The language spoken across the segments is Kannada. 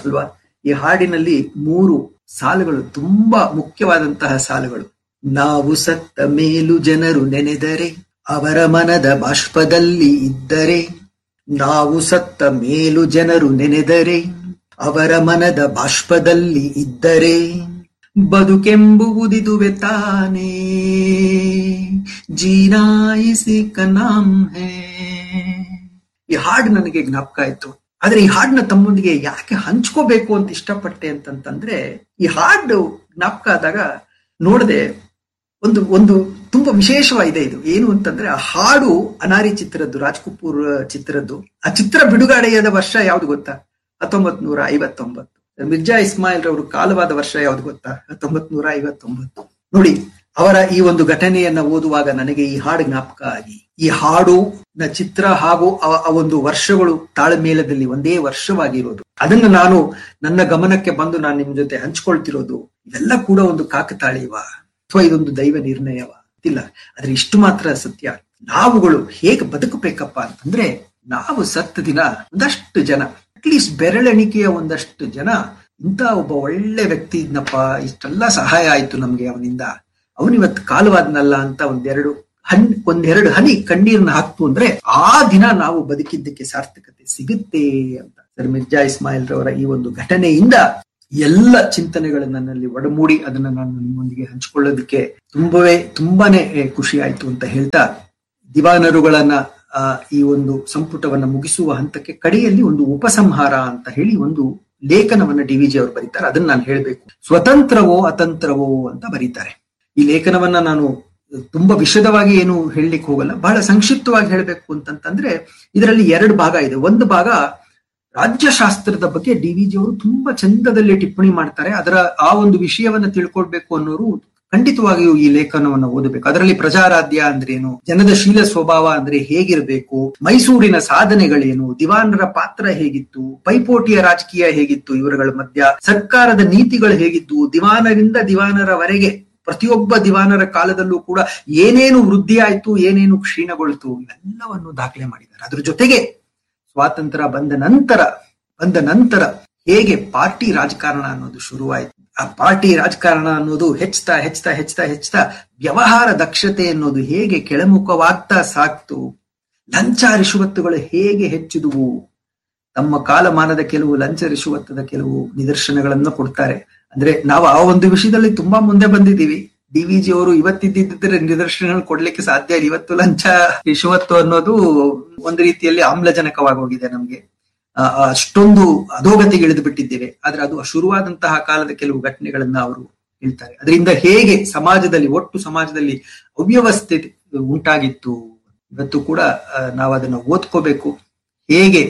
ಅಲ್ವಾ ಈ ಹಾಡಿನಲ್ಲಿ ಮೂರು ಸಾಲುಗಳು ತುಂಬಾ ಮುಖ್ಯವಾದಂತಹ ಸಾಲುಗಳು ನಾವು ಸತ್ತ ಮೇಲು ಜನರು ನೆನೆದರೆ ಅವರ ಮನದ ಬಾಷ್ಪದಲ್ಲಿ ಇದ್ದರೆ ನಾವು ಸತ್ತ ಮೇಲು ಜನರು ನೆನೆದರೆ ಅವರ ಮನದ ಬಾಷ್ಪದಲ್ಲಿ ಇದ್ದರೆ ಬದುಕೆಂಬುವುದಿದುವೆ ತಾನೇ ಜೀನಾಯಿಸಿ ಕನಾಂ ಹೇ ಈ ಹಾಡು ನನಗೆ ಜ್ಞಾಪಕ ಆಯ್ತು ಆದ್ರೆ ಈ ಹಾಡನ್ನ ತಮ್ಮೊಂದಿಗೆ ಯಾಕೆ ಹಂಚ್ಕೋಬೇಕು ಅಂತ ಇಷ್ಟಪಟ್ಟೆ ಅಂತಂತಂದ್ರೆ ಈ ಹಾಡು ಜ್ಞಾಪಕ ಆದಾಗ ನೋಡದೆ ಒಂದು ಒಂದು ತುಂಬಾ ವಿಶೇಷವಾಗಿದೆ ಇದು ಏನು ಅಂತಂದ್ರೆ ಆ ಹಾಡು ಅನಾರಿ ಚಿತ್ರದ್ದು ರಾಜ್ ಕಪೂರ್ ಚಿತ್ರದ್ದು ಆ ಚಿತ್ರ ಬಿಡುಗಡೆಯಾದ ವರ್ಷ ಯಾವ್ದು ಗೊತ್ತಾ ಹತ್ತೊಂಬತ್ ನೂರ ಐವತ್ತೊಂಬತ್ತು ಮಿರ್ಜಾ ಇಸ್ಮಾಯಿಲ್ ರವರು ಕಾಲವಾದ ವರ್ಷ ಯಾವ್ದು ಗೊತ್ತಾ ಹತ್ತೊಂಬತ್ ನೂರ ಐವತ್ತೊಂಬತ್ತು ನೋಡಿ ಅವರ ಈ ಒಂದು ಘಟನೆಯನ್ನ ಓದುವಾಗ ನನಗೆ ಈ ಹಾಡು ಜ್ಞಾಪಕ ಆಗಿ ಈ ಹಾಡು ನ ಚಿತ್ರ ಹಾಗೂ ಆ ಒಂದು ವರ್ಷಗಳು ತಾಳ್ಮೇಲದಲ್ಲಿ ಒಂದೇ ವರ್ಷವಾಗಿರೋದು ಅದನ್ನ ನಾನು ನನ್ನ ಗಮನಕ್ಕೆ ಬಂದು ನಾನು ನಿಮ್ ಜೊತೆ ಹಂಚ್ಕೊಳ್ತಿರೋದು ಇವೆಲ್ಲ ಕೂಡ ಒಂದು ಕಾಕತಾಳೀವ ಅಥವಾ ಇದೊಂದು ದೈವ ನಿರ್ಣಯವ ಇಲ್ಲ ಆದ್ರೆ ಇಷ್ಟು ಮಾತ್ರ ಸತ್ಯ ನಾವುಗಳು ಹೇಗೆ ಬದುಕಬೇಕಪ್ಪ ಅಂತಂದ್ರೆ ನಾವು ಸತ್ತ ದಿನ ಒಂದಷ್ಟು ಜನ ಅಟ್ಲೀಸ್ಟ್ ಬೆರಳೆಣಿಕೆಯ ಒಂದಷ್ಟು ಜನ ಇಂಥ ಒಬ್ಬ ಒಳ್ಳೆ ವ್ಯಕ್ತಿ ಇದ್ನಪ್ಪ ಇಷ್ಟೆಲ್ಲ ಸಹಾಯ ಆಯ್ತು ನಮ್ಗೆ ಅವನಿಂದ ಅವನಿವತ್ತು ಕಾಲವಾದ್ನಲ್ಲ ಅಂತ ಒಂದೆರಡು ಹನ್ ಒಂದೆರಡು ಹನಿ ಕಣ್ಣೀರ್ನ ಹಾಕ್ತು ಅಂದ್ರೆ ಆ ದಿನ ನಾವು ಬದುಕಿದ್ದಕ್ಕೆ ಸಾರ್ಥಕತೆ ಸಿಗುತ್ತೆ ಅಂತ ಸರ್ ಮಿರ್ಜಾ ಇಸ್ಮಾಯಿಲ್ ರವರ ಈ ಒಂದು ಘಟನೆಯಿಂದ ಎಲ್ಲ ಚಿಂತನೆಗಳು ನನ್ನಲ್ಲಿ ಒಡಮೂಡಿ ಅದನ್ನ ನಾನು ನಿಮ್ಮೊಂದಿಗೆ ಹಂಚಿಕೊಳ್ಳೋದಕ್ಕೆ ತುಂಬವೇ ತುಂಬಾನೇ ಖುಷಿ ಆಯ್ತು ಅಂತ ಹೇಳ್ತಾ ದಿವಾನರುಗಳನ್ನ ಆ ಈ ಒಂದು ಸಂಪುಟವನ್ನ ಮುಗಿಸುವ ಹಂತಕ್ಕೆ ಕಡೆಯಲ್ಲಿ ಒಂದು ಉಪಸಂಹಾರ ಅಂತ ಹೇಳಿ ಒಂದು ಲೇಖನವನ್ನ ಡಿ ವಿಜಿ ಅವರು ಬರೀತಾರೆ ಅದನ್ನ ನಾನು ಹೇಳ್ಬೇಕು ಸ್ವತಂತ್ರವೋ ಅತಂತ್ರವೋ ಅಂತ ಬರೀತಾರೆ ಈ ಲೇಖನವನ್ನ ನಾನು ತುಂಬಾ ವಿಶದವಾಗಿ ಏನು ಹೇಳಲಿಕ್ಕೆ ಹೋಗಲ್ಲ ಬಹಳ ಸಂಕ್ಷಿಪ್ತವಾಗಿ ಹೇಳಬೇಕು ಅಂತಂತಂದ್ರೆ ಇದರಲ್ಲಿ ಎರಡು ಭಾಗ ಇದೆ ಒಂದು ಭಾಗ ರಾಜ್ಯಶಾಸ್ತ್ರದ ಬಗ್ಗೆ ಡಿ ವಿ ಜಿ ಅವರು ತುಂಬಾ ಚಂದದಲ್ಲಿ ಟಿಪ್ಪಣಿ ಮಾಡ್ತಾರೆ ಅದರ ಆ ಒಂದು ವಿಷಯವನ್ನ ತಿಳ್ಕೊಳ್ಬೇಕು ಅನ್ನೋರು ಖಂಡಿತವಾಗಿಯೂ ಈ ಲೇಖನವನ್ನು ಓದಬೇಕು ಅದರಲ್ಲಿ ಪ್ರಜಾರಾಧ್ಯ ಅಂದ್ರೇನು ಜನದ ಶೀಲ ಸ್ವಭಾವ ಅಂದ್ರೆ ಹೇಗಿರಬೇಕು ಮೈಸೂರಿನ ಸಾಧನೆಗಳೇನು ದಿವಾನರ ಪಾತ್ರ ಹೇಗಿತ್ತು ಪೈಪೋಟಿಯ ರಾಜಕೀಯ ಹೇಗಿತ್ತು ಇವರುಗಳ ಮಧ್ಯ ಸರ್ಕಾರದ ನೀತಿಗಳು ಹೇಗಿತ್ತು ದಿವಾನರಿಂದ ದಿವಾನರವರೆಗೆ ಪ್ರತಿಯೊಬ್ಬ ದಿವಾನರ ಕಾಲದಲ್ಲೂ ಕೂಡ ಏನೇನು ವೃದ್ಧಿ ಆಯ್ತು ಏನೇನು ಕ್ಷೀಣಗೊಳ್ತು ಇವೆಲ್ಲವನ್ನು ದಾಖಲೆ ಮಾಡಿದ್ದಾರೆ ಅದ್ರ ಜೊತೆಗೆ ಸ್ವಾತಂತ್ರ್ಯ ಬಂದ ನಂತರ ಬಂದ ನಂತರ ಹೇಗೆ ಪಾರ್ಟಿ ರಾಜಕಾರಣ ಅನ್ನೋದು ಶುರುವಾಯಿತು ಆ ಪಾರ್ಟಿ ರಾಜಕಾರಣ ಅನ್ನೋದು ಹೆಚ್ಚುತ್ತಾ ಹೆಚ್ಚುತ್ತಾ ಹೆಚ್ಚುತ್ತಾ ಹೆಚ್ಚುತ್ತಾ ವ್ಯವಹಾರ ದಕ್ಷತೆ ಅನ್ನೋದು ಹೇಗೆ ಕೆಳಮುಖವಾಗ್ತಾ ಸಾಕ್ತು ಲಂಚ ರಿಷುವತ್ತುಗಳು ಹೇಗೆ ಹೆಚ್ಚಿದುವು ತಮ್ಮ ಕಾಲಮಾನದ ಕೆಲವು ಲಂಚ ರಿಷುವತ್ತದ ಕೆಲವು ನಿದರ್ಶನಗಳನ್ನು ಕೊಡ್ತಾರೆ ಅಂದ್ರೆ ನಾವು ಆ ಒಂದು ವಿಷಯದಲ್ಲಿ ತುಂಬಾ ಮುಂದೆ ಬಂದಿದ್ದೀವಿ ಡಿ ವಿ ಜಿ ಅವರು ಇವತ್ತಿದ್ದಿದ್ರೆ ನಿದರ್ಶನಗಳು ಕೊಡ್ಲಿಕ್ಕೆ ಸಾಧ್ಯ ಇಲ್ಲ ಇವತ್ತು ಲಂಚ ರಿಷುವತ್ತು ಅನ್ನೋದು ಒಂದು ರೀತಿಯಲ್ಲಿ ಆಮ್ಲಜನಕವಾಗಿ ಹೋಗಿದೆ ನಮ್ಗೆ ಅಷ್ಟೊಂದು ಅಧೋಗತಿಗೆ ಇಳಿದು ಬಿಟ್ಟಿದ್ದೇವೆ ಆದ್ರೆ ಅದು ಶುರುವಾದಂತಹ ಕಾಲದ ಕೆಲವು ಘಟನೆಗಳನ್ನ ಅವರು ಹೇಳ್ತಾರೆ ಅದರಿಂದ ಹೇಗೆ ಸಮಾಜದಲ್ಲಿ ಒಟ್ಟು ಸಮಾಜದಲ್ಲಿ ಅವ್ಯವಸ್ಥೆ ಉಂಟಾಗಿತ್ತು ಇವತ್ತು ಕೂಡ ನಾವು ಅದನ್ನ ಓದ್ಕೋಬೇಕು ಹೇಗೆ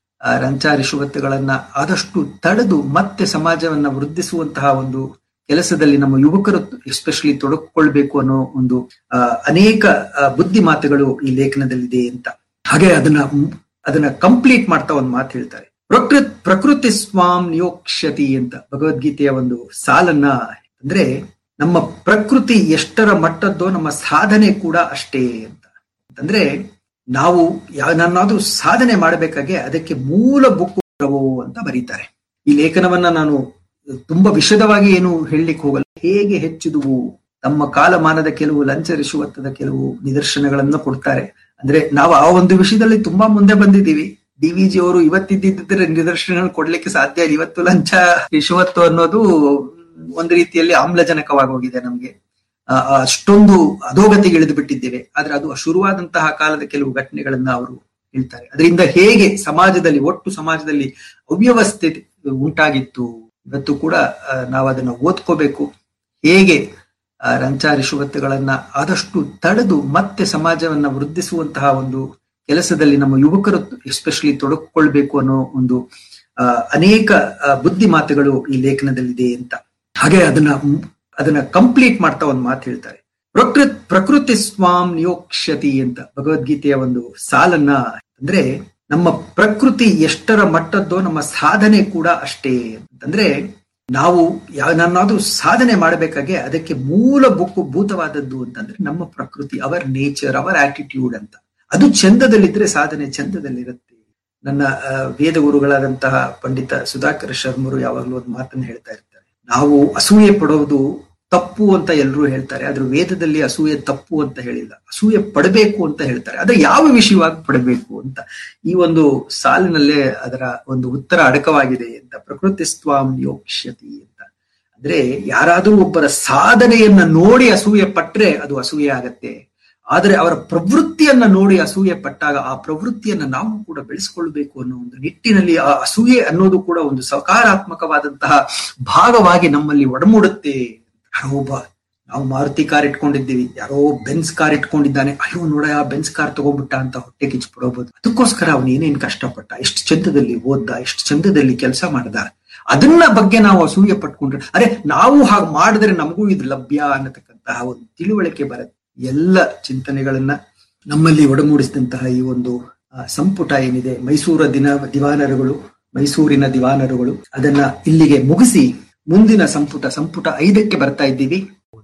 ರಂಚ ರಿಷುವತ್ತುಗಳನ್ನ ಆದಷ್ಟು ತಡೆದು ಮತ್ತೆ ಸಮಾಜವನ್ನ ವೃದ್ಧಿಸುವಂತಹ ಒಂದು ಕೆಲಸದಲ್ಲಿ ನಮ್ಮ ಯುವಕರು ಎಸ್ಪೆಷಲಿ ತೊಡಗಿಕೊಳ್ಬೇಕು ಅನ್ನೋ ಒಂದು ಅನೇಕ ಬುದ್ಧಿ ಮಾತುಗಳು ಈ ಲೇಖನದಲ್ಲಿದೆ ಅಂತ ಹಾಗೆ ಅದನ್ನ ಅದನ್ನ ಕಂಪ್ಲೀಟ್ ಮಾಡ್ತಾ ಒಂದು ಮಾತು ಹೇಳ್ತಾರೆ ಪ್ರಕೃತ್ ಪ್ರಕೃತಿ ಸ್ವಾಮ್ ನಿಯೋಕ್ಷತಿ ಅಂತ ಭಗವದ್ಗೀತೆಯ ಒಂದು ಸಾಲನ್ನ ಅಂದ್ರೆ ನಮ್ಮ ಪ್ರಕೃತಿ ಎಷ್ಟರ ಮಟ್ಟದ್ದೋ ನಮ್ಮ ಸಾಧನೆ ಕೂಡ ಅಷ್ಟೇ ಅಂತ ಅಂದ್ರೆ ನಾವು ನನ್ನಾದ್ರೂ ಸಾಧನೆ ಮಾಡಬೇಕಾಗೆ ಅದಕ್ಕೆ ಮೂಲ ಬುಕ್ಕು ಅಂತ ಬರೀತಾರೆ ಈ ಲೇಖನವನ್ನ ನಾನು ತುಂಬಾ ವಿಶದವಾಗಿ ಏನು ಹೇಳಲಿಕ್ಕೆ ಹೋಗಲ್ಲ ಹೇಗೆ ಹೆಚ್ಚಿದುವು ತಮ್ಮ ಕಾಲಮಾನದ ಕೆಲವು ಲಂಚ ರಿಷುವತ್ತದ ಕೆಲವು ನಿದರ್ಶನಗಳನ್ನು ಕೊಡ್ತಾರೆ ಅಂದ್ರೆ ನಾವು ಆ ಒಂದು ವಿಷಯದಲ್ಲಿ ತುಂಬಾ ಮುಂದೆ ಬಂದಿದ್ದೀವಿ ಡಿ ವಿ ಜಿ ಅವರು ಇವತ್ತಿದ್ದಿದ್ರೆ ನಿದರ್ಶನಗಳು ಕೊಡ್ಲಿಕ್ಕೆ ಸಾಧ್ಯ ಇಲ್ಲ ಇವತ್ತು ಲಂಚ ರಿಷುವತ್ತು ಅನ್ನೋದು ಒಂದು ರೀತಿಯಲ್ಲಿ ಆಮ್ಲಜನಕವಾಗಿ ಹೋಗಿದೆ ನಮ್ಗೆ ಅಷ್ಟೊಂದು ಅಧೋಗತಿಗೆ ಇಳಿದು ಬಿಟ್ಟಿದ್ದೇವೆ ಆದ್ರೆ ಅದು ಶುರುವಾದಂತಹ ಕಾಲದ ಕೆಲವು ಘಟನೆಗಳನ್ನ ಅವರು ಹೇಳ್ತಾರೆ ಅದರಿಂದ ಹೇಗೆ ಸಮಾಜದಲ್ಲಿ ಒಟ್ಟು ಸಮಾಜದಲ್ಲಿ ಅವ್ಯವಸ್ಥೆ ಉಂಟಾಗಿತ್ತು ಇವತ್ತು ಕೂಡ ನಾವು ಅದನ್ನ ಓದ್ಕೋಬೇಕು ಹೇಗೆ ರಂಚ ರಿಷುವತ್ತುಗಳನ್ನ ಆದಷ್ಟು ತಡೆದು ಮತ್ತೆ ಸಮಾಜವನ್ನ ವೃದ್ಧಿಸುವಂತಹ ಒಂದು ಕೆಲಸದಲ್ಲಿ ನಮ್ಮ ಯುವಕರು ಎಸ್ಪೆಷಲಿ ತೊಡಗಿಕೊಳ್ಬೇಕು ಅನ್ನೋ ಒಂದು ಅನೇಕ ಬುದ್ಧಿ ಮಾತುಗಳು ಈ ಲೇಖನದಲ್ಲಿದೆ ಅಂತ ಹಾಗೆ ಅದನ್ನ ಅದನ್ನ ಕಂಪ್ಲೀಟ್ ಮಾಡ್ತಾ ಒಂದು ಮಾತು ಹೇಳ್ತಾರೆ ಪ್ರಕೃತ್ ಪ್ರಕೃತಿ ಸ್ವಾಮ್ ನಿಯೋಕ್ಷತಿ ಅಂತ ಭಗವದ್ಗೀತೆಯ ಒಂದು ಸಾಲನ್ನ ಅಂದ್ರೆ ನಮ್ಮ ಪ್ರಕೃತಿ ಎಷ್ಟರ ಮಟ್ಟದ್ದೋ ನಮ್ಮ ಸಾಧನೆ ಕೂಡ ಅಷ್ಟೇ ಅಂತಂದ್ರೆ ನಾವು ನನ್ನಾದ್ರೂ ಸಾಧನೆ ಮಾಡಬೇಕಾಗೆ ಅದಕ್ಕೆ ಮೂಲ ಬುಕ್ಕು ಭೂತವಾದದ್ದು ಅಂತಂದ್ರೆ ನಮ್ಮ ಪ್ರಕೃತಿ ಅವರ್ ನೇಚರ್ ಅವರ್ ಆಟಿಟ್ಯೂಡ್ ಅಂತ ಅದು ಚಂದದಲ್ಲಿದ್ರೆ ಸಾಧನೆ ಚಂದದಲ್ಲಿರುತ್ತೆ ನನ್ನ ವೇದ ಗುರುಗಳಾದಂತಹ ಪಂಡಿತ ಸುಧಾಕರ್ ಶರ್ಮರು ಯಾವಾಗಲೂ ಒಂದು ಮಾತನ್ನು ಹೇಳ್ತಾ ಇರ್ತಾರೆ ನಾವು ಅಸೂಯೆ ಪಡೋದು ತಪ್ಪು ಅಂತ ಎಲ್ಲರೂ ಹೇಳ್ತಾರೆ ಆದ್ರೆ ವೇದದಲ್ಲಿ ಅಸೂಯೆ ತಪ್ಪು ಅಂತ ಹೇಳಿಲ್ಲ ಅಸೂಯೆ ಪಡಬೇಕು ಅಂತ ಹೇಳ್ತಾರೆ ಆದ್ರೆ ಯಾವ ವಿಷಯವಾಗಿ ಪಡಬೇಕು ಅಂತ ಈ ಒಂದು ಸಾಲಿನಲ್ಲೇ ಅದರ ಒಂದು ಉತ್ತರ ಅಡಕವಾಗಿದೆ ಅಂತ ಪ್ರಕೃತಿ ಸ್ವಾಮ್ ಯೋಕ್ಷ್ಯತಿ ಅಂತ ಅಂದ್ರೆ ಯಾರಾದರೂ ಒಬ್ಬರ ಸಾಧನೆಯನ್ನ ನೋಡಿ ಅಸೂಯೆ ಪಟ್ರೆ ಅದು ಅಸೂಯೆ ಆಗತ್ತೆ ಆದರೆ ಅವರ ಪ್ರವೃತ್ತಿಯನ್ನ ನೋಡಿ ಅಸೂಯೆ ಪಟ್ಟಾಗ ಆ ಪ್ರವೃತ್ತಿಯನ್ನ ನಾವು ಕೂಡ ಬೆಳೆಸ್ಕೊಳ್ಬೇಕು ಅನ್ನೋ ಒಂದು ನಿಟ್ಟಿನಲ್ಲಿ ಆ ಅಸೂಯೆ ಅನ್ನೋದು ಕೂಡ ಒಂದು ಸಕಾರಾತ್ಮಕವಾದಂತಹ ಭಾಗವಾಗಿ ನಮ್ಮಲ್ಲಿ ಒಡಮೂಡುತ್ತೆ ಯಾರೋ ಒಬ್ಬ ನಾವು ಮಾರುತಿ ಕಾರ್ ಇಟ್ಕೊಂಡಿದ್ದೀವಿ ಯಾರೋ ಬೆನ್ಸ್ ಕಾರ್ ಇಟ್ಕೊಂಡಿದ್ದಾನೆ ಅಯ್ಯೋ ನೋಡ ಆ ಬೆನ್ಸ್ ಕಾರ್ ತಗೊಂಡ್ಬಿಟ್ಟ ಅಂತ ಹೊಟ್ಟೆ ಕಿಚ್ಚು ಪಡೋಬಹುದು ಅದಕ್ಕೋಸ್ಕರ ಅವನು ಏನೇನ್ ಕಷ್ಟಪಟ್ಟ ಎಷ್ಟು ಚಂದದಲ್ಲಿ ಓದ್ದ ಎಷ್ಟು ಚಂದದಲ್ಲಿ ಕೆಲಸ ಮಾಡ್ದ ಅದನ್ನ ಬಗ್ಗೆ ನಾವು ಅಸೂಯೆ ಪಟ್ಕೊಂಡ್ರೆ ಅರೆ ನಾವು ಹಾಗೆ ಮಾಡಿದ್ರೆ ನಮಗೂ ಇದು ಲಭ್ಯ ಅನ್ನತಕ್ಕಂತಹ ಒಂದು ತಿಳುವಳಿಕೆ ಬರುತ್ತೆ ಎಲ್ಲ ಚಿಂತನೆಗಳನ್ನ ನಮ್ಮಲ್ಲಿ ಒಡಮೂಡಿಸಿದಂತಹ ಈ ಒಂದು ಸಂಪುಟ ಏನಿದೆ ಮೈಸೂರ ದಿನ ದಿವಾನರುಗಳು ಮೈಸೂರಿನ ದಿವಾನರುಗಳು ಅದನ್ನ ಇಲ್ಲಿಗೆ ಮುಗಿಸಿ ಮುಂದಿನ ಸಂಪುಟ ಸಂಪುಟ ಐದಕ್ಕೆ ಬರ್ತಾ ಇದ್ದೀವಿ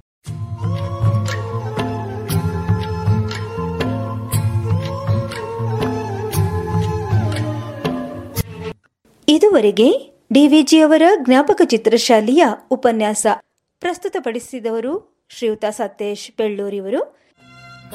ಇದುವರೆಗೆ ಡಿವಿಜಿಯವರ ಜ್ಞಾಪಕ ಚಿತ್ರಶಾಲೆಯ ಉಪನ್ಯಾಸ ಪ್ರಸ್ತುತಪಡಿಸಿದವರು ಶ್ರೀಯುತ ಸತೇಶ್ ಬೆಳ್ಳೂರಿವರು